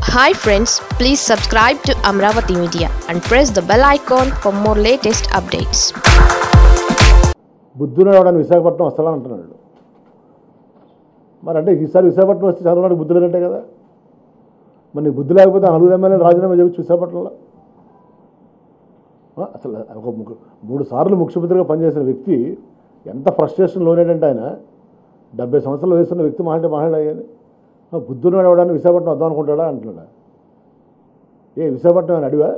Hi friends please subscribe to Amaravati media and press the bell icon for more latest updates బుద్ధుడు రావడానికి విశాఖపట్నం వస్తాడని అంటున్నాడు మరి అంటే ఈసారి విశాఖపట్నం వస్తే చంద్రబాబు బుద్ధి లేదంటే కదా మరి నీకు బుద్ధి లేకపోతే నలుగురు ఎమ్మెల్యే రాజీనామా చేయొచ్చు విశాఖపట్నంలో ఆ, అసలు ఒక ముఖ్య- మూడు సార్లు ముఖ్యమంత్రిగా పనిచేసిన వ్యక్తి ఎంత ఫ్రస్ట్రేషన్ లోనేటంటే ఆయన డెబ్బై సంవత్సరాలు వయసున్న వ్యక్తి మాట్లాడే మాట్లాడాయని బుద్ధుడు నడవడానికి విశాఖపట్నం వద్దాం అనుకుంటాడా అంటున్నాడా ఏ విశాఖపట్నం అని అడివా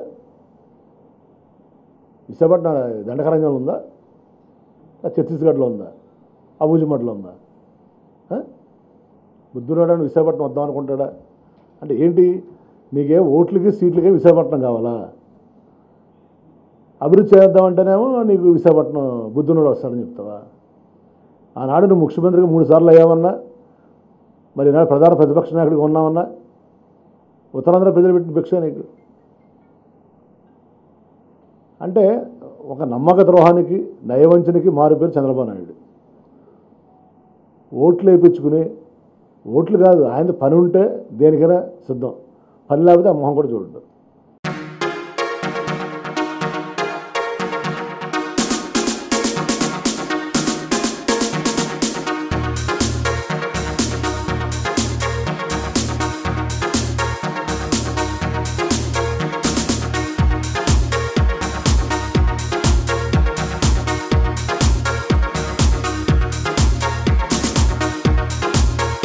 విశాఖపట్నం దండకరంగంలో ఉందా ఆ ఛత్తీస్గఢ్లో ఉందా అబూజమట్లో ఉందా ఆ? బుద్ధురాడని విశాఖపట్నం వద్దాం అనుకుంటాడా అంటే ఏంటి నీకే ఓట్లకి సీట్లకి విశాఖపట్నం కావాలా అభివృద్ధి చేద్దామంటేనేమో నీకు విశాఖపట్నం బుద్ధునుడు వస్తాడని చెప్తావా ఆనాడు నువ్వు ముఖ్యమంత్రిగా మూడు సార్లు అయ్యావన్నా మరి ఈనాడు ప్రధాన ప్రతిపక్ష నాయకుడిగా ఉన్నామన్నా ఉత్తరాంధ్ర ప్రజలు పెట్టిన భిక్ష నీకు అంటే ఒక నమ్మక ద్రోహానికి నయవంచనకి మారు పేరు చంద్రబాబు నాయుడు ఓట్లు వేయించుకుని ఓట్లు కాదు ఆయన పని ఉంటే దేనికైనా సిద్ధం పని లేకపోతే ఆ మొహం కూడా చూడడు